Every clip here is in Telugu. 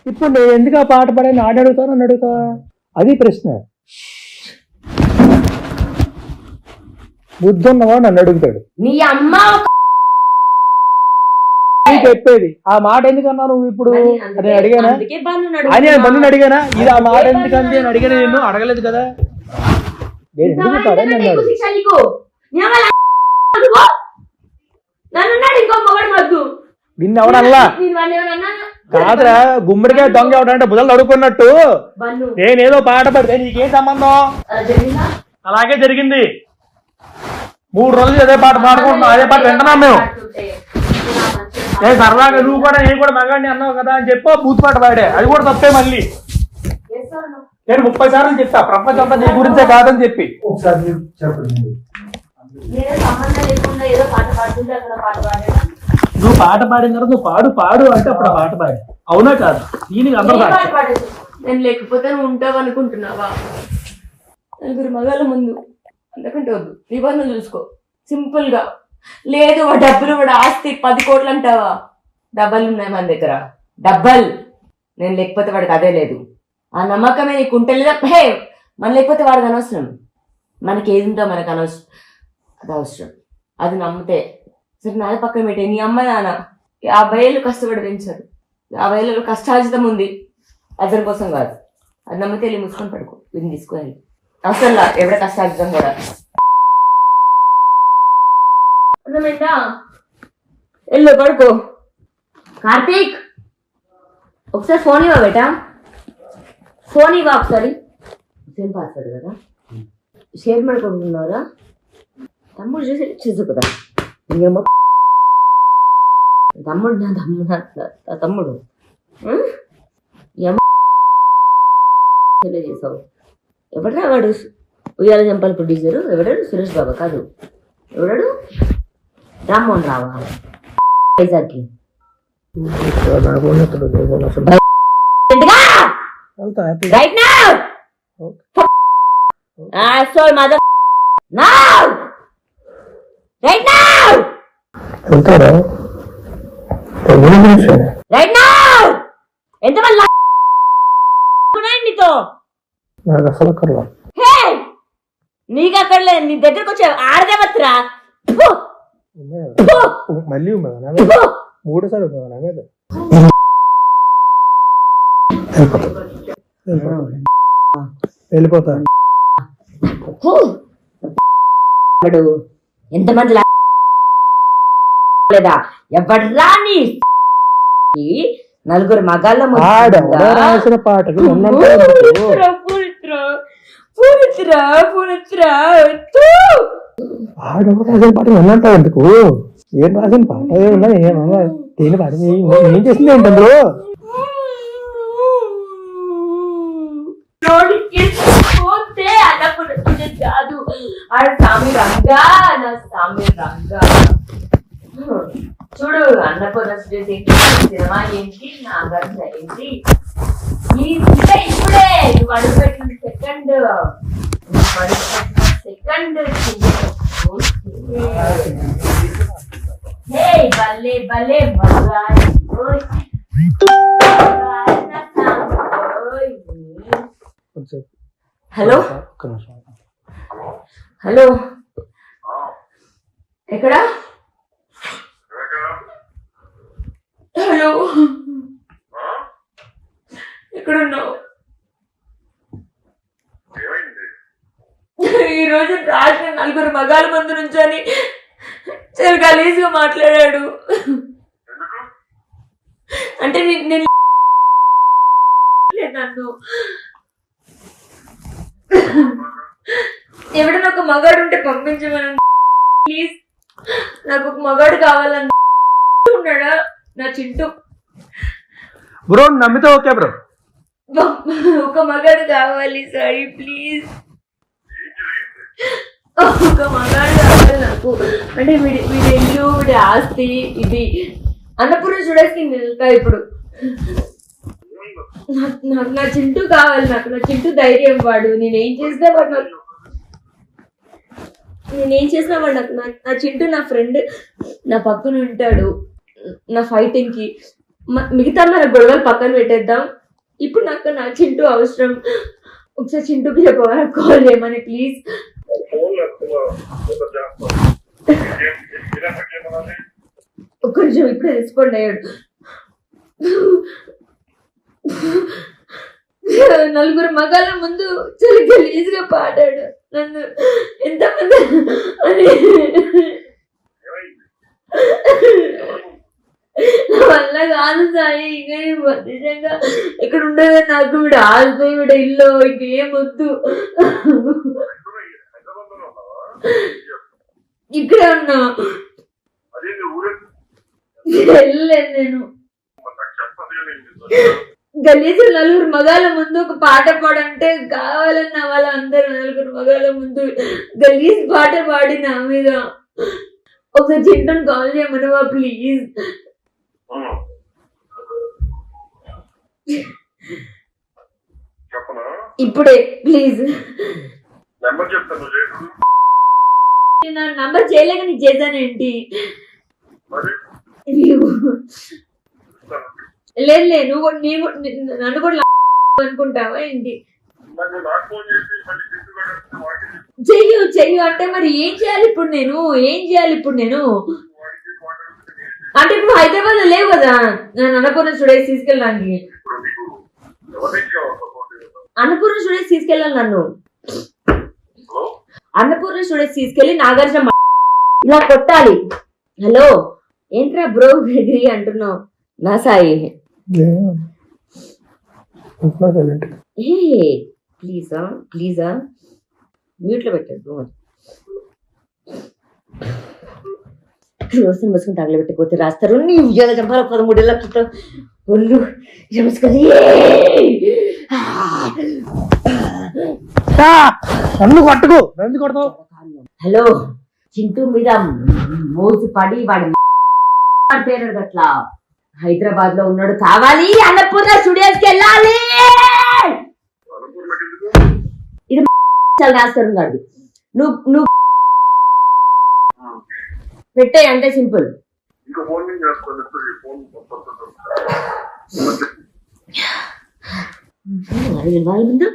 ఇప్పుడు నేను ఎందుకు ఆ పాట పాడాను ఆడ అడుగుతాను నన్ను అడుగుతావా అది ప్రశ్న బుద్ధి ఉన్నవాడు నన్ను అడుగుతాడు నీ అమ్మ ఒక- నీకు చెప్పేది ఆ మాట ఎందుకన్నా నువ్వు ఇప్పుడు మరి అని అందుకే- అడిగానా అందుకే బన్నుని అని నేను అడుగుతున్నా. బంధుని అడిగానా ఇది ఆ మాట ఏ ఎందుకు అంది అని అడిగాను నేను అడగలేదు కదా నేను ఎందుకు ఇంతవరకు పాడాను నీకు అన్నాడు శిక్ష నీకు. నీ అమ్మ లా- అడుగు. నన్నున్నాడు ఇంకో మొగడు వద్దు నిన్ను ఎవడల్లా నేను వాడిని ఏమన్నా అన్నానా? కాదురా గుమ్మడికాయ దొంగ ఎవడంటే బుధలు అడుగుకున్నట్టు బన్ను నేనేదో పాట పడితే నీకేం సంబంధం అలా జరిగిందా అలాగే జరిగింది మూడు రోజులు అదే పాట పాడుకుంటున్నాం అదే పాట వింటున్నాం మేము ఏ సరదాగా నువ్వు కూడా నేను కూడా మగాడిని అన్నావు కదా అని చెప్పి బూత్ పాట పాడే అది కూడా తప్పే మళ్ళీ నేను ముప్పై సార్లు చెప్తా ప్రపంచం అంతా నీ గురించే కాదని చెప్పి ఒకసారి మీరు చెప్పండి నేను సంబంధం లేకుండా ఏదో పాట పాడుతుంటే అక్కడ పాట పాడాను నువ్వు పాట పాడిన తర్వాత నువ్వు పాడు పాడు అంటే అప్పుడు ఆ పాట పాడు అవునా కాదు దీనికి అందరూ నేను పాట సాక్షి పాడేది. నేను లేకపోతే నువ్వు ఉంటావు అనుకుంటున్నావా నలుగురు మగాళ్ళ ముందు అంతకంటే వద్దు నిబంధన చూసుకో సింపుల్ గా లేదు వాడు డబ్బులు వాడు ఆస్తి పది కోట్లు అంటావా డబ్బలు ఉన్నాయి మన దగ్గర డబ్బల్ నేను లేకపోతే వాడికి అదే లేదు ఆ నమ్మకమే నీకు ఉంటే లేదా హే మన లేకపోతే వాడికి అనవసరం మనకి ఏది ఉందో మనకు అనవసరం అది అవసరం అది నమ్మితే సరే నాది పక్కన పెట్టే నీ అమ్మ నాన్న యాభై ఏళ్ళు కష్టపడి పెంచారు యాభై ఏళ్ళు కష్టార్జితం ఉంది అతని కోసం కాదు అది నమ్మితే వెళ్ళి మూసుకొని పడుకో వీడిని తీసుకొని అవసరం లా ఎవడ కష్టార్జితం కూడా అర్థమైందా వెళ్ళు పడుకో కార్తీక్ ఒకసారి ఫోన్ ఇవ్వ బేటా ఫోన్ ఇవ్వ ఒకసారి సేమ్ పాస్వర్డ్ కదా షేర్ ಮಾಡ್ಕೊಂಡ್ರಾ తమ్ముడు చూసి చూసు కదా ఇంకేమో తమ్ముడు నా తమ్ముడు నా నా తమ్ముడు ఉం? ఏమో చేసావు ఎవడరా వాడు ఉయ్యాల జంపాల ప్రొడ్యూసరు ఎవడాడు సురేష్ బాబా కాదు ఎవడాడు రామ్మోహన్ రావా వైజాగ్కి వెళ్తా happy right now so mother now right now వెళ్తారా రైట్ నౌ ఎంతమంది లా- ఉన్నాయి నీతో నాకు అసలు అక్కర్లా హే నీకు అక్కడ లేదు నీ దగ్గరకు వచ్చే ఆడదేవత్రా మళ్ళీ ఉన్నదా నా మీద మూడోసారి ఉన్నదా నా మీద వెళ్ళిపోతా వెళ్ళిపోతా వాడు ఎంతమంది లా- లేదా ఎవడ్రా నీ ఈ నలుగురు మగాళ్ళ ముందు ఆడెవడో రాసిన పాటకి ఉన్నంత ఎందుకు? పూరిత్రా, పూరిత్రా, పూరిత్రా, పూరిత్రా, తూ. ఆడెవడో రాసిన పాట ఉన్నంత ఎందుకు ఏం రాసిన పాట ఏమన్నా ఏమన్నా దేని పాట ఏం చేసింది ఏంటి అందులో నోటికి పోతే అన్నప్పుడు ఇది కాదు ఆడ సామి రంగా నా సామి రంగా చూడు అన్నపూర్ణ స్టేజ్ ఏంటి సినిమా ఏంటి నా గర్భ ఏంటి ఈ ఇంకా ఇప్పుడే నువ్వు అడుగుపెట్టిన సెకండ్ సెకండ్ హే భలే భలే మగాయి ఓయ్. మగాయి నా సామి, ఓయ్. కొంచెం హలో ఒక్క నిమిషం హలో ఎక్కడ హలో ఎక్కడున్నావు ఈ రోజు రాసిన నలుగురు మగాల ముందు నుంచొని చాలా గలీజ్గా మాట్లాడాడు అంటే నే- నేను లేదు నన్ను ఎవడన్నా ఒక మగాడు ఉంటే పంపించమని ప్లీజ్ నాకు ఒక మగాడు కావాలని ఉన్నాడా నా చింటూ బ్రో నమ్మితే ఓకే బ్రో ఒక మగాడు కావాలి సారీ ప్లీజ్ ఒక మగాడు కావాలి నాకు అంటే వీడి వీడి ఇల్లు వీడి ఆస్తి ఇది అన్నపూర్ణ చూడేసి నేను వెళ్తా ఇప్పుడు నాకు నాకు నా చింటూ కావాలి నాకు నా చింటూ ధైర్యం వాడు నేనేం చేసినా వాడు నాకు నేనేం చేసినా వాడు నాకు నా- నా చింటూ నా ఫ్రెండ్ నా పక్కన ఉంటాడు నా ఫైటింగ్ కి మ- మిగతా మన గొడవలు పక్కన పెట్టేద్దాం ఇప్పుడు నాకు నా చింటూ అవసరం ఒకసారి చింటూకి చెప్పవా నాకు కాల్ చేయమని ప్లీజ్ ఫోన్ లేకుండా ఒక చేస్తాం ఇలా పెట్టేమనాలి ఒక్క నిమిషం ఇప్పుడే రెస్పాండ్ అయ్యాడు నలుగురు మగాళ్ళ ముందు చాలా గలీజ్ గా పాడాడు నన్ను ఎంతమంది అని నా వల్ల కాదు సాయి ఇంకా నేను నిజంగా ఇక్కడ ఉండదు నాకు వీడు ఆల్తో వీడు ఇల్లు ఇంకేం వద్దు హైదరాబాద్ లో ఉన్నావా ఇక్కడే ఉన్నా అదే నీ ఊరే వెళ్ళలేదు నేను నాకు చెప్పదు నేను గలీజు నలుగురు మగాళ్ళ ముందు ఒక పాట పాడంటే కావాలన్న వాళ్ళ అందరు నలుగురు మగాళ్ళ ముందు గలీజ్ పాట పాడి నా మీద ఒకసారి చింటను కాల్ చేయమనవా ప్లీజ్ చెప్పనా ఇప్పుడే ప్లీజ్ నెంబర్ చెప్తాను లేదు నేను నా నంబర్ చేయలేక నీకు చేశానేంటి మరి నీవు- ఇస్తాను. లేదు లేదు నువ్వు కూడా- నీవు నన్ను కూడా అనుకుంటావా ఏంటి మరి నువ్వు నాకు ఫోన్ చేసి మళ్ళీ తీసుకుని వాడికి చెయ్యు చెయ్యు అంటే మరి ఏం చేయాలి ఇప్పుడు నేను ఏం చేయాలి ఇప్పుడు నేను వాడికి మాట్లాడుతుంది అంటే ఇప్పుడు హైదరాబాద్ లో లేవు కదా నేను అన్నపూర్ణ స్టూడియోస్ తీసుకెళ్ళడానికి ఇప్పుడు నీకు ఎవరికి కావాలి సపోర్ట్ అన్నపూర్ణ స్టూడియోస్ తీసుకెళ్ళాలి నన్ను హలో అన్నపూర్ణ స్టూడియోస్ తీసుకెళ్లి నాగార్జున మ- ఇలా కొట్టాలి హలో ఏంట్రా బ్రో డిగ్రీ అంటున్నావు నా సాయి ఏ ప్లీజా ప్లీజా మ్యూట్లో పెట్టాడు రోజులు మూసుకుని తగలబెట్టకపోతే రాస్తారు నీ ఉద్యోగ చంపాల పదమూడేళ్ళ క్రితం ఒళ్ళు మూసుకొని నన్ను కొట్టకు ఎందుకు కొడతావు హలో చింటూ మీద మోసి పడి వాడి పేరు అట్లా హైదరాబాద్ లో ఉన్నాడు కావాలి అన్నపూర్ణ స్టూడియోస్ కి వెళ్ళాలి అనుకూలకి ఎందుకు చాలా రాస్తారు కాదు నువ్వు నువ్వు పెట్టే అంటే సింపుల్ ఇంకా ఫోన్ నుంచి చేస్తాను ఇప్పుడు ఈ ఫోన్ పంపిస్తాను వాళ్ళ ముందు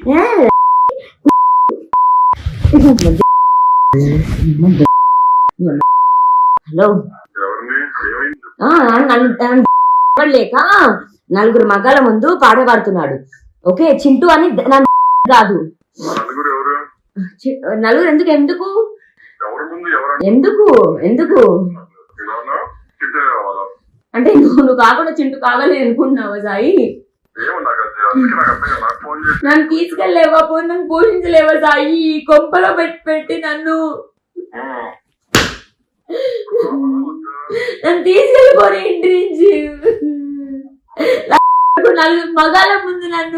హలో ఎవరిని ఏమైంది ఆ, నన్ను నన్ను లేక నలుగురు మగాల ముందు పాట పాడుతున్నాడు ఓకే చింటూ అని నన్ను కాదు మా నలుగురు ఎవరు చి- నలుగురు ఎందుకు ఎందుకు ఎవరి ముందు ఎవరు ఎందుకు ఎందుకు ఇలా చిట్టే కావాలా అంటే నువ్వు నువ్వు కాకుండా చింటూ కావాలి అనుకుంటున్నావా సాయి ఏమో నాకు అది అందుకే నాకు అర్థం కాదు. నాకు ఫోన్ చేసి నన్ను తీసుకెళ్ళలేవా పోయి నన్ను పోషించలేవా సాయి ఈ కొంపలో పెట్టి పెట్టి నన్ను నన్ను తీసుకెళ్ళిపోయి ఇంటి నుంచి నాకు నలుగురు మగాల ముందు నన్ను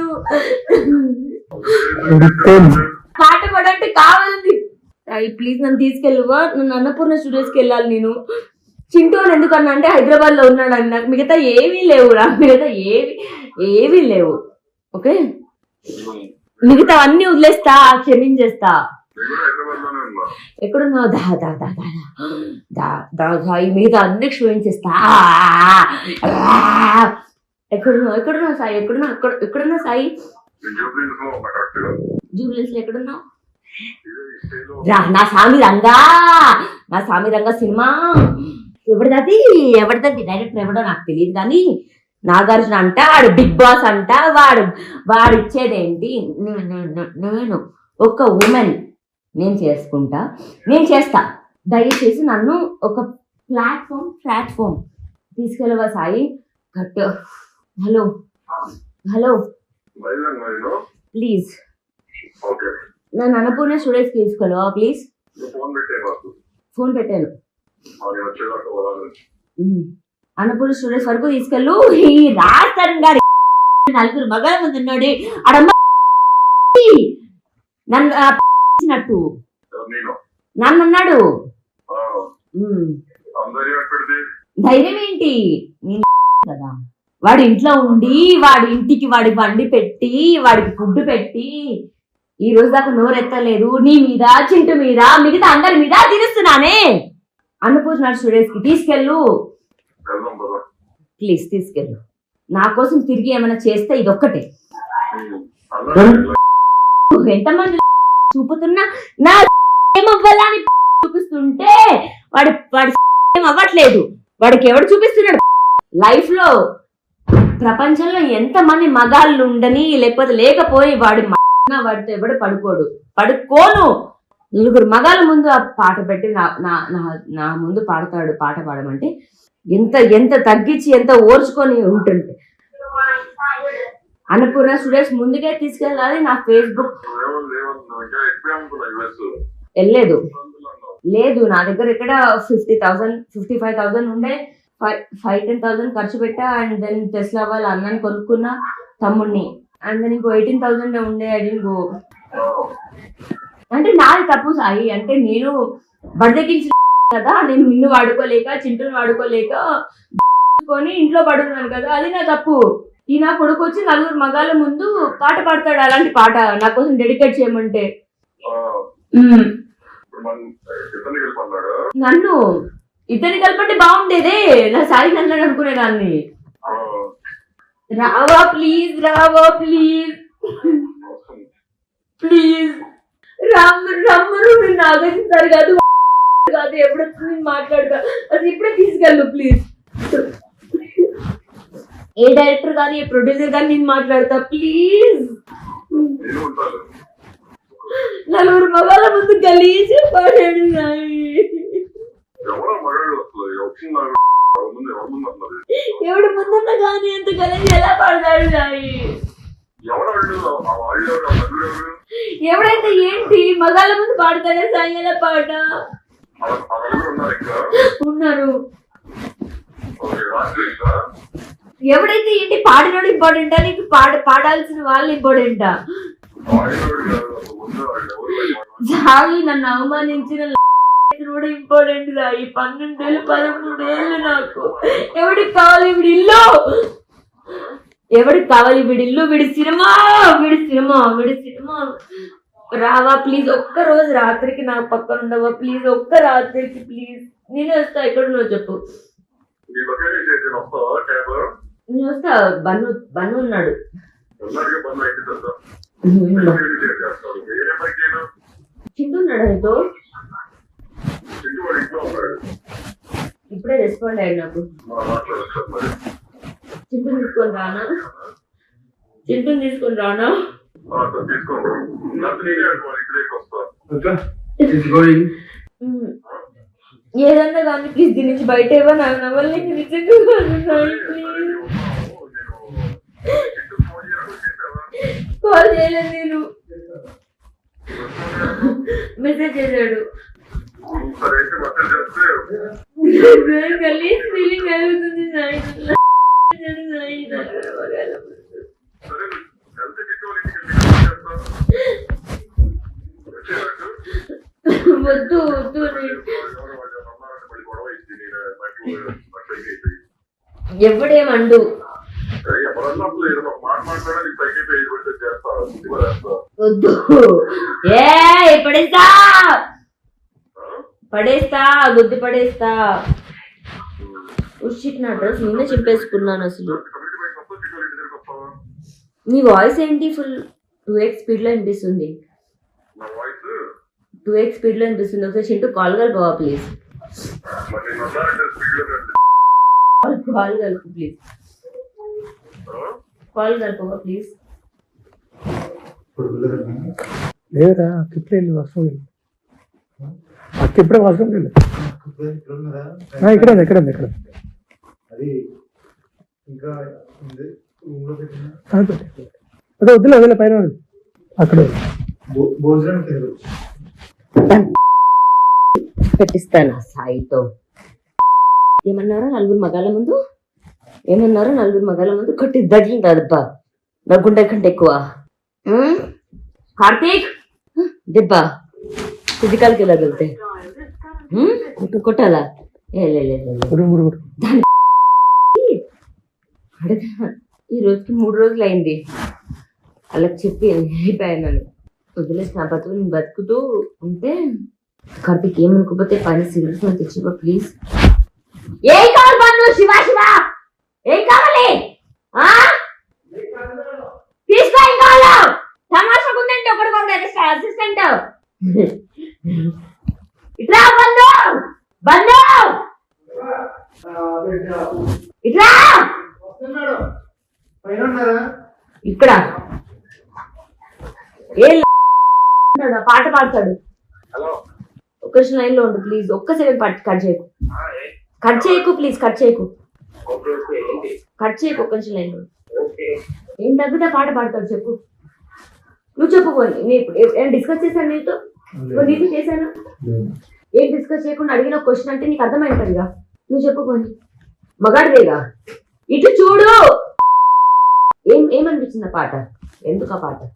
పాట పాడంటే కావాలండి సాయి ప్లీజ్ నన్ను తీసుకెళ్ళువా నన్ను అన్నపూర్ణ స్టూడియోస్కి వెళ్ళాలి నేను చింటూ అని ఎందుకు అన్నా అంటే హైదరాబాద్ లో ఉన్నాడు అని నాకు మిగతా ఏమీ లేవు రా మిగతా ఏవి ఏమీ లేవు ఓకే మిగతా అన్ని వదిలేస్తా క్షమించేస్తా నేను కూడా హైదరాబాద్ లోనే ఉన్నా ఎక్కడున్నావు దా దా దా దా దా దా దా ఈ మిగతా అన్ని క్షమించేస్తా ఎక్కడున్నావు ఎక్కడున్నావు సాయి ఎక్కడున్నావు ఎక్కడ ఎక్కడున్నావు సాయి నేను జూబ్లీస్ లో ఉన్నా కరెక్ట్ గా జూబ్లీస్ లో ఎక్కడున్నావు ఇదే ఈ స్టేజ్ లో రా నా సామి రంగా నా సామి రంగా సినిమా ఎవరిదది ఎవరిదది డైరెక్టర్ ఎవడో నాకు తెలియదు కానీ నాగార్జున అంట వాడు బిగ్ బాస్ అంట వాడు వాడు ఇచ్చేదేంటి నే- నే- నే- నేను ఒక ఉమెన్ నేను చేసుకుంటా నేను చేస్తా దయచేసి నన్ను ఒక ప్లాట్ఫామ్ ప్లాట్ఫామ్ తీసుకెళ్ళవా Sai cut hello hello Vizag నేను ప్లీజ్ ఓకే నన్ను అన్నపూర్ణ స్టూడియోస్కి తీసుకెళ్ళవా ప్లీజ్ నువ్వు ఫోన్ పెట్టే నాకు ఫోన్ పెట్టాను అది వచ్చేదాకా పోవాలి ఉమ్. అన్నపూర్ణ స్టూడియోస్ వరకు తీసుకెళ్ళు ఈ రాజస్థాన్ గారి నలుగురు మగల ముందు ఉన్నాడు అడమ్మ నన్ను ఆ, ఇచ్చినట్టు నేను నన్ను అన్నాడు ఆ, ఉమ్. అందరి ఎక్కడిది ధైర్యం ఏంటి నేను కదా వాడి ఇంట్లో ఉండి వాడి ఇంటికి వాడి బండి పెట్టి వాడికి ఫుడ్ పెట్టి ఈ రోజు దాకా నోరెత్తలేదు నీ మీద చింటు మీద మిగతా అందరి మీద తిరుస్తున్నానే అన్నపూర్ణ స్టూడియోస్ కి తీసుకెళ్ళు వెళ్దాం పద ప్లీజ్ తీసుకెళ్ళు నా కోసం తిరిగి ఏమైనా చేస్తే ఇదొక్కటే నువ్వు ఎంతమంది చూపుతున్నా నా ఏమవ్వాలని చూపిస్తుంటే వాడి వాడి ఏం అవ్వట్లేదు వాడికి ఎవడు చూపిస్తున్నాడు లైఫ్ లో ప్రపంచంలో ఎంతమంది మగాళ్ళు ఉండని లేకపోతే లేకపోయి వాడి మ- వాడితో ఎవడు పడుకోడు పడుకోను నలుగురు మగాళ్ళ ముందు ఆ పాట పెట్టి నా నా నా- నా ముందు పాడతాడు పాట పాడమంటే ఎంత ఎంత తగ్గించి ఎంత ఓర్చుకొని ఉంటుంది అన్నపూర్ణ స్టూడెంట్స్ ముందుకే తీసుకెళ్ళాలి నా ఫేస్బుక్ వెళ్ళలేదు లేదు నా దగ్గర ఇక్కడ fifty thousand fifty five thousand ఉండే ఫైవ్ ఫైవ్ టెన్ థౌసండ్ ఖర్చు పెట్టా అండ్ దెన్ టెస్లా వాళ్ళ అన్నని కొనుక్కున్నా తమ్ముడిని అండ్ దెన్ ఇంకో ఎయిటీన్ థౌసండ్ ఉండే అది ఇంకో అంటే నాది తప్పు సాయి అంటే నేను బడిదెక్కించిన కదా నేను నిన్ను వాడుకోలేక చింటూని వాడుకోలేక కొని ఇంట్లో పడున్నాను కదా అది నా తప్పు ఈ నా కొడుకు వచ్చి నలుగురు మగాళ్ళ ముందు పాట పాడతాడు అలాంటి పాట నా కోసం డెడికేట్ చేయమంటే మ్మ్. నన్ను ఇద్దరిని కలపంటే బాగుండేదే నా సాయి నన్ను అనుకునే దాన్ని రావా ప్లీజ్ రావా ప్లీజ్ ప్లీజ్ రమ్ము రమ్మను నేను ఆగేస్తారు కాదు కాదు ఎప్పుడు నేను మాట్లాడతా అది ఇప్పుడే తీసుకెళ్ళు ప్లీజ్ ఏ డైరెక్టర్ కానీ ఏ ప్రొడ్యూసర్ కానీ నేను మాట్లాడతా ప్లీజ్ నలుగురు మగాళ్ళ ముందు గలీజ్ పాడాడు నాయి ఎవరో మగాడు వస్తుంది వచ్చింది ముందు ఎవరి ముందు అన్నది ఎవడు ముందున్న కానీ అంత గలీజ్ ఎలా పాడతాడు నాయి ఎవరు వాళ్ళు ఆ వాళ్ళు ఎవరు ఆ నలుగురు ఎవరు ఎవడైతే ఏంటి మగాళ్ళ ముందు పాడతాడే సాయి ఎలా పాట ఆ ఆ నలుగురు ఉన్నారు ఇక్కడ ఉన్నారు ఓకే, రాత్రి ఇంకా ఎవడైతే ఏంటి పాడినోడు ఇంపార్టెంటా నీకు పాడ పాడాల్సిన వాళ్ళు ఇంపార్టెంటా వాళ్ళు ఎవరు కాదు, అసలు ముందు వాళ్ళు ఎవరు సాయి నన్ను అవమానించిన కూడా ఇంపార్టెంట్ గా ఈ పన్నెండేళ్ళు పదమూడేళ్ళు నాకు ఎవడికి కావాలి వీడి ఇల్లు ఎవడికి కావాలి వీడి ఇల్లు వీడి సినిమా వీడి సినిమా వీడి సినిమా రావా ప్లీజ్ ఒక్క రోజు రాత్రికి నా పక్కన ఉండవా ప్లీజ్ ఒక్క రాత్రికి ప్లీజ్ నేను వస్తా ఎక్కడ నువ్వు చెప్పు నీ లొకేషన్ చేసి వస్తావా క్యాబ్ నేను వస్తా బన్ను బన్ను ఉన్నాడు అందరికీ బంద్ అయితే తెలుసా ఉన్నాడు. షేర్ చేస్తారు ఏ నెంబర్కి అయినా చింటూ ఉన్నాడు నీతో చింటూ వాడు ఇంట్లో ఉన్నాడు ఇప్పుడే రెస్పాండ్ అయ్యాడు నాకు మా మాట్లాడచ్చు మరి చింటూ తీసుకొని రానా చింటూని తీసుకొని రానా ఆ, సరే, తీసుకోండి నాకు నేనే అనుకోవాలి ఇక్కడికి వస్తా Okay, it's going. ఉమ్. ఏదన్నా కానీ ప్లీజ్ దీని నుంచి బయట ఇవ్వ నాకు నవ్వాలి నిజంగా కాదు సాయి, ప్లీజ్ చింటూ ఫోన్ చేయడం చేసావా కాల్ చేయలేదు నేను మెసేజ్ చేశాడు సరే అయితే మెసేజ్ చేస్తే గలీజ్ ఫీలింగ్ కలుగుతుంది సాయి చేశాడు సాయి నాకు మగాళ్ళ ముందు. సరే ఎంత చింటూ వాళ్ళ ఇంటికి వెళ్ళి చేస్తా వచ్చేటట్టు వద్దు వద్దు నేను ఎవరో వాళ్ళు అన్నారంటే మళ్ళీ గొడవ ఇచ్చి నేను నాకు పైకి అయిపోయి ఎవడేమండు సరే ఎవరన్నా అసలు ఏదైనా ఒక మాట మాట్లాడాలి పైకి అయిపోయి ఇది పెడితే చేస్తా ఇది కూడా చేస్తా వద్దు ఏ పడేస్తా పడేస్తా గుద్ది పడేస్తా ఉషిట్ నా డ్రెస్ నేనే చింపేసుకున్నాను అసలు కమ్యూనిటీ బైక్ వస్తా చింటూ ఇంటి దగ్గరికి వస్తావా నీ వాయిస్ ఏంటి ఫుల్ టూ ఎక్స్ స్పీడ్ లో వినిపిస్తుంది నా వాయిస్ టూ ఎక్స్ స్పీడ్ లో వినిపిస్తుంది ఒకసారి చింటూ కాల్ కలుపువా ప్లీజ్ మరి నేను వస్తానంటే స్పీడ్ లో కాల్ కలుపు ప్లీజ్ కాల్ కలుపువా ప్లీజ్ ఇప్పుడు వెళ్ళగలనా? లేదురా అక్క ఇప్పుడే వెళ్ళి వర్షం వెళ్ళి అక్క ఇప్పుడే వర్షం వెళ్ళి ఇప్పుడు ఇక్కడ ఉన్నారా? ఇక్కడ ఉంది ఇక్కడ ఉంది ఇక్కడ ఉంది. అది ఇంకా ఉంది రూమ్ లో పెట్టిన ఆ, పెట్టు. అదే వద్దులే వదిలే పైన ఉంది. అక్కడ ఉంది. భో- భోజనం కింద వచ్చి పెట్టిస్తాను సాయితో ఏమన్నారో నలుగురు మగాళ్ళ ముందు ఏమన్నారో నలుగురు మగాళ్ళ ముందు కొట్టి దడ్లింటదబ్బా నా గుండె కంటే ఎక్కువ ఉమ్? కార్తీక్ దిబ్బా ఫిజికల్కి తగిలితే ఉమ్? కొట్టాలా ఏ లే లే, లే, లే. ఉరు, ఉరు, ఉరు. అడగా ఈ రోజుకి మూడు రోజులు అయింది వాళ్ళకి చెప్పి వెళ్ళిపోయాను వదిలేసి నా బతుకు నేను బతుకుతూ ఉంటే కార్తీక్ ఏమనుకోపోతే పైన సిగరెట్స్ నాకు తెచ్చిపో ప్లీజ్ ఏ కావాలి పన్ను శివ శివ ఏం కావాలి ఆ తీసుకో ఏం కావాలా తమాషా ఉందంటే ఒకటి కూడా అసిస్టెంట్ ఇట్లా బంధు బంధు ఇట్లా పైన ఉన్నారా ఇక్కడ ఏ ఉన్నాడు, పాట పాడతాడు హలో ఒక్క లైన్ లో ఉండు ప్లీజ్ ఒక్క సెకండ్ పట్ కట్ చేయకు కట్ చేయకు ప్లీజ్ కట్ చేయకు ఓకే ఓకే ఏంటి కట్ చేయకు ఒక్క లైన్ లో ఉండు. ఓకే ఏం తగ్గితే పాట పాడతాడు చెప్పు నువ్వు చెప్పు పోనీ నేను ఇప్పుడు ఏ- ఏం డిస్కస్ చేశాను నీతో ఇప్పుడు నీతో చేశాను ఏం డిస్కస్ చేయకుండా అడిగిన క్వశ్చన్ అంటే నీకు అర్థమైంటుందిగా నువ్వు చెప్పు పోనీ మగాడిదేగా ఇటు చూడు ఏం ఏమనిపించింది ఆ పాట ఎందుకు ఆ పాట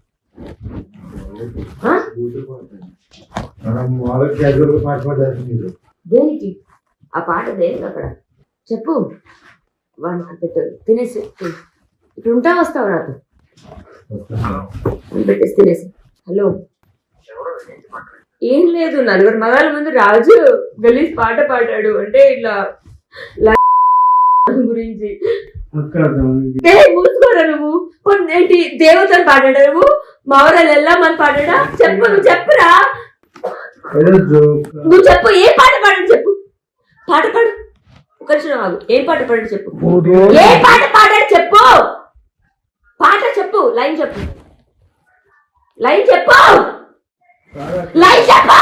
ఆ? మనం వాళ్ళకి క్యాజువల్ గా పాట పాడారు మీరు దేనికి ఆ పాట దేనికి అక్కడ చెప్పు వాడికి పెట్టు తినేసి తిను. ఇప్పుడు ఉంటా వస్తావు నాకు పెట్టేసి తినేసి హలో ఎవరో ఏంటి పక్కన ఏం లేదు నలుగురు మగాళ్ళ ముందు రాజు గలీజ్ పాట పాడాడు అంటే ఇట్లా లా- గురించి అక్క అర్థమైంది. ఏ మూసుకోరా నువ్వు కొన్ని ఏంటి దేవతను పాడాడా నువ్వు మవరాలు వెళ్ళామని పాడాడా చెప్పు నువ్వు చెప్పురా ఏదో జోక్ నువ్వు చెప్పు ఏ పాట పాడాడు చెప్పు పాట పాడు ఒక నిమిషం ఆగు ఏం పాట పాడాడు చెప్పు మూడు రోజులు ఏ పాట పాడాడు చెప్పు పాట చెప్పు లైన్ చెప్పు లైన్ చెప్పు లైన్ చెప్పు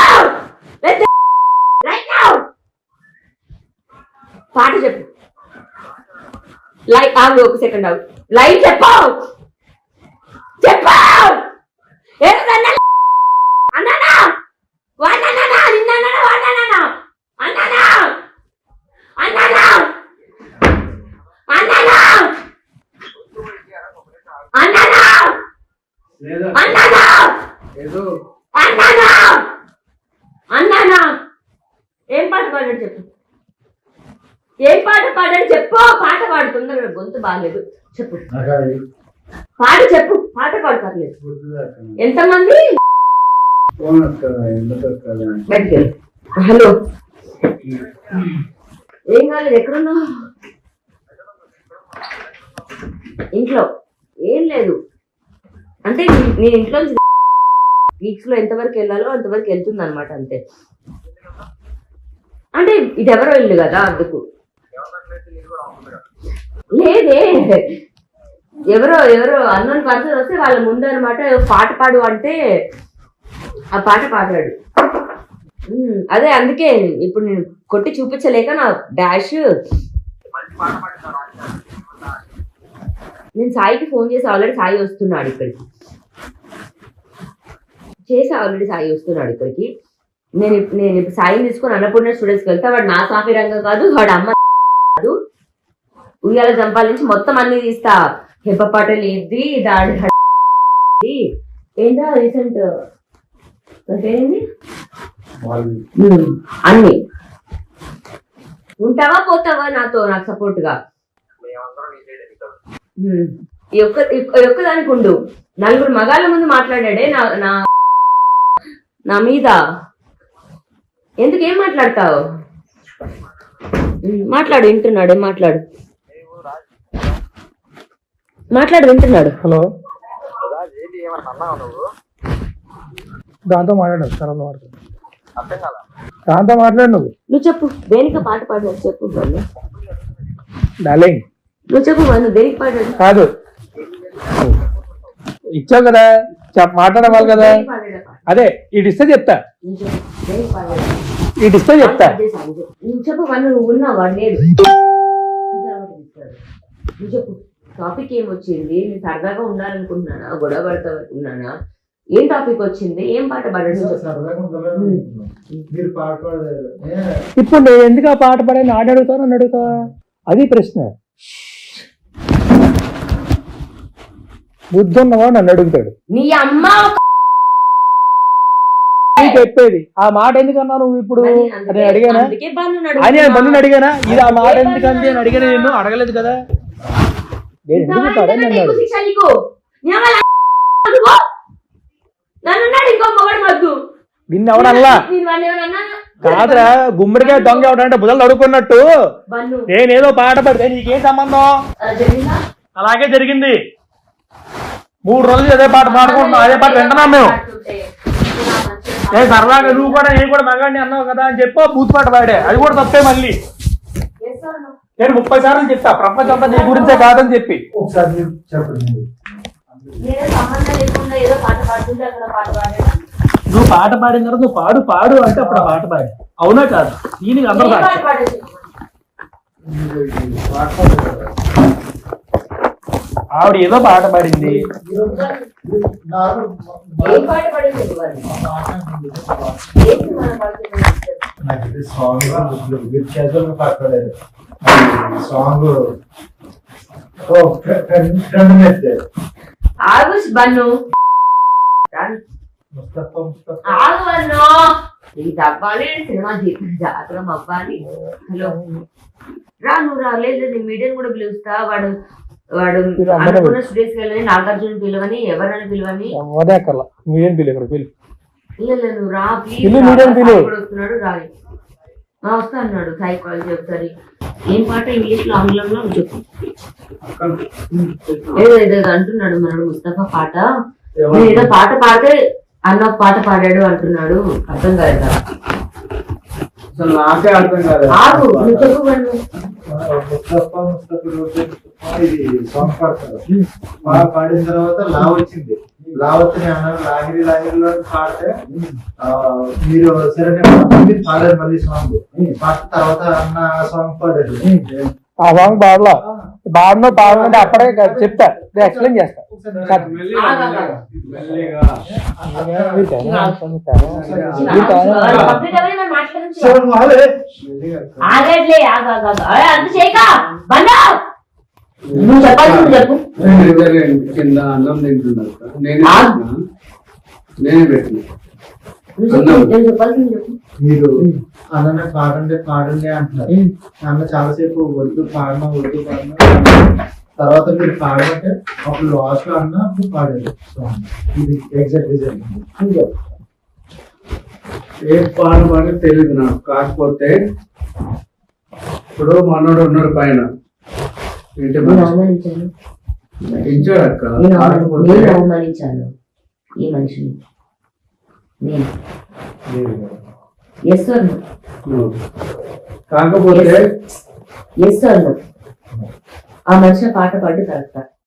రైట్ నౌ పాట చెప్పు లైన్ ఆగు ఒక సెకండ్ ఆగు లైన్ చెప్పు చెప్పు ఏమన్నా అన్నానా వాడన్నానా నిన్నానా వాడన్నానా అన్నానా అన్నానా అన్నానా అన్నానా లేదా అన్నానా ఏదో అన్నానా అన్నానా ఏం పాట పాడాడు చెప్పు ఏం పాట పాడాడు చెప్పు పాట పాడు తొందరగా గొంతు బాగాలేదు చెప్పు నాకు అది పాట చెప్పు పాట పాడు పర్లేదు గుర్తులేదు అక్క. ఎంతమంది ఫోన్ అక్క ఎందుకు అక్క అది? బయటికి వెళ్ళు. హలో ఏం కాలేదు ఎక్కడున్నావు ఇంట్లో ఏం లేదు అంటే నీ- నేను ఇంట్లో వీక్స్ లో ఎంతవరకు వెళ్ళాలో అంతవరకు వెళ్తుంది అనమాట అంతే అంటే ఇది ఎవరో ఇల్లు కదా అందుకు లేదే ఎవరో ఎవరో అన్నోన్ పర్సన్ వస్తే వాళ్ళ ముందు అనమాట పాట పాడు అంటే ఆ పాట పాడాడు ఉమ్, అదే అందుకే ఇప్పుడు నేను కొట్టి చూపించలేక నా డాష్ నేను సాయికి ఫోన్ చేసి ఆల్రెడీ సాయి వస్తున్నాడు ఇక్కడికి చేసి ఆల్రెడీ సాయి వస్తున్నాడు ఇక్కడికి నేను ఇప్- నేను ఇప్పుడు సాయిని తీసుకొని అన్నపూర్ణ స్టూడెంట్స్కి వెళ్తా వాడు నా సాఫీ రంగం కాదు వాడు అమ్మ కాదు ఉయ్యాల జంపాల నుంచి మొత్తం అన్ని తీస్తా హెప్ప పాటలు ఇది దాడి ఇది. ఏంటో రీసెంట్ పేరేంటి వాళ్ళు ఉమ్, అన్ని ఉంటావా పోతావా నాతో నాకు సపోర్ట్ గా మేమందరం నీ సైడ్ ఎదుగుతాం ఉమ్, ఈ ఒక్క ఈ ఒక్క దానికి ఉండు నలుగురు మగాళ్ళ ముందు మాట్లాడాడే నా నా నా మీద ఎందుకు ఏం మాట్లాడతావు ఉమ్, మాట్లాడు వింటున్నాడు ఏం మాట్లాడు మాట్లాడు వింటున్నాడు హలో ఏంటి ఏమన్నా అన్నావు నువ్వు దాంతో మాట్లాడు తర్వాత మాట్లాడు అర్థం కాల దాంతో మాట్లాడు నువ్వు నువ్వు చెప్పు దేనికి పాట పాడాడు చెప్పు బన్ను. డార్లింగ్ నువ్వు చెప్పు బన్ను దేనికి పాడాడు కాదు ఇచ్చావు కదా చెప్ మాట్లాడవాలి కదా దేనికి పాడాడు పాట? అదే ఇటు ఇస్తే చెప్తా నువ్వు చెప్పు దేనికి పాడాడు ఇటు ఇస్తే చెప్తా నువ్వు చెప్పు వాళ్ళు నువ్వు ఉన్నావా లేదు నువ్వు చెప్పు టాపిక్ ఏం వచ్చింది నేను సరదాగా ఉండాలనుకుంటున్నానా గొడవ పడతానుకున్నానా ఏం టాపిక్ వచ్చింది ఏం పాట పాడాడు నువ్వు చెప్పు. సరదాగా ఉండాలని అనుకుంటున్నాం. మీరు పాట పాడలేదు ఏ, ఇప్పుడు నేను ఎందుకు ఆ పాట పాడాను ఆడ అడుగుతాను నన్ను అడుగుతావా అది ప్రశ్న బుద్ధి ఉన్నవా నన్ను అడుగుతాడు నీ అమ్మ ఒక- నీకు చెప్పేది ఆ మాట ఎందుకన్నా నువ్వు ఇప్పుడు మరి అని అందుకే- అడిగానా అందుకే బన్ను అని నేను బంధుని అడిగానా ఇది ఆ మాట అందుకే ఎందుకంటే నేను బన్ను అడిగాను నిన్ను అడగలేదు కదా నేను ఎందుకు ఇంతవరకు పడని ఎందుకంటే అన్నాడు ఎక్కువ శిక్ష నీకు? నీ అమ్మ లా- నువ్వు? నన్ను అన్నాడు ఇంకో మొగడు మద్దు నిన్ను ఎవడల్లా నేను వాడిని ఏమన్నా కాదురా గుమ్మడికాయ దొంగ ఎవడంటే బుధలు అడుక్కున్నట్టు బన్ను నేనేదో పాట పడితే నీకేం సంబంధం అలా జరిగిందా అలాగే జరిగింది మూడు రోజులు అదే పాట పాడుకుంటున్నాం అదే పాట వింటున్నాం మేము ఏ సరదాగా నువ్వు కూడా నేను కూడా మగాడిని అన్నావు కదా అని చెప్పి బూత్ పాట పాడే అది కూడా తప్పే మళ్ళీ నేను ముప్పై సార్లు చెప్తా ప్రపంచం అంతా నీ గురించే కాదని చెప్పి ఒకసారి మీరు చెప్పండి మీరు. నేనే సంబంధం లేకుండా ఏదో పాట పాడుతుంటే అక్కడ పాట పాడాడు నువ్వు పాట పాడిన తర్వాత నువ్వు పాడు పాడు అంటే అప్పుడు ఆ పాట పాడు అవునా కాదు దీనికి అందరూ ఏ పాట సాక్షి. పాడేది మీరు ఇది మాట్లాడతారు. ఆవిడ ఏదో పాట పాడింది మీరు- మీరు నాకు ఏ పాట పాడేది వాళ్ళు ఏంటి మన పాడుతుంది నాకు ఇది సాంగ్ గుర్తులేదు. మీరు చేతులు మాట్లాడారు సాంగ్ ఓ ఫ్రెండ్ మీద ఆగుస్ బన్ను ముస్తఫా ముస్తఫా ఆగు బన్ను ఇది తవ్వాలి సినిమా జీతం జాతరం అవ్వాలి హలో రా నువ్వు రా లేదు లేదు మీడియం కూడా పిలుస్తా వాడు వాడు పిలు, అందరూ అనుకున్న స్టూడియోస్కి వెళ్ళని నాగార్జున పిలవని ఎవరైనా పిలవని అదే అక్కర్లా మీరేం పిల్లి ఇక్కడ పిల్లి లేదు లేదు నువ్వు రా ప్లీజ్ పిలు, మీడియం పిలు. వస్తున్నాడు రా ఆ, వస్తా అన్నాడు సైకాలజీ ఒకసారి ఏం పాట ఇంగ్లీష్ లో ఆంగ్లంలో చెప్పు ఏదో ఏదో అంటున్నాడు మనడు ముస్తఫా పాట నేను ఏదో పాట పాడితే అన్న ఒక పాట పాడాడు అంటున్నాడు అర్థం కాదు కదా. అసలు నాకే అర్థం కాదు ఆగు నువ్వు చెప్పు బన్ను. ముస్తఫా ముస్తఫా రోజు ఇది సాంగ్ పాడతారు బాగా పాడిన తర్వాత లా వచ్చింది లా వచ్చి నేను అన్నాను లాహిరి లాహిరిలో పాడితే ఆ, మీరు సరే నేను పాడతాను, మీరు పాడారు మళ్ళీ సాంగ్ పాడిన తర్వాత అన్న సాంగ్ పాడారు ఆ సాంగ్ పాడలా పాడను పాడనంటే అప్పుడే కాదు, చెప్తా నేను ఎక్స్ప్లెయిన్ చేస్తా కాదు. ఆగు, ఆగు, ఆగు. మీరు కాదు, మీరు కాదు. మీరు కాదు. వాడు complete అవ్వని మనం మాట్లాడొచ్చు. సరే, వాళ్ళే. ఆగట్లే ఆగు ఆగు ఆగు అరే, అంత చేయక బండా నువ్వు చెప్పాల్సింది చెప్పు కింద అన్నం తింటున్నారు కదా. నేనే ఆ? పెట్టినా. నేనే పెట్టిన నువ్వు చెప్పు నేను చెప్పాల్సింది చెప్పు మీరు అన్న పాడండి పాడండి అంటున్నారు అన్న చాలాసేపు వద్దు పాడనా వద్దు పాడనా తర్వాత మీరు పాడమంటే అప్పుడు లాస్ట్ లో అన్న అప్పుడు పాడారు సాంగ్ ఇది ఎగ్జాక్ట్ జరిగింది ఏ పాడమని తెలియదు నాకు కాకపోతే ఇప్పుడు మనోడు ఉన్నాడు పైన ఇంటి నేను మనిషి. అవమానించాను ఇచ్చాడు అక్క నేను అవమాని- కాకపోతే నేను అవమానించాను ఈ మనిషిని నేను ఎస్ సార్ ఉం. కాకపోతే ఎస్ సార్ ఆ మనిషి పాట పాడి కరెక్టా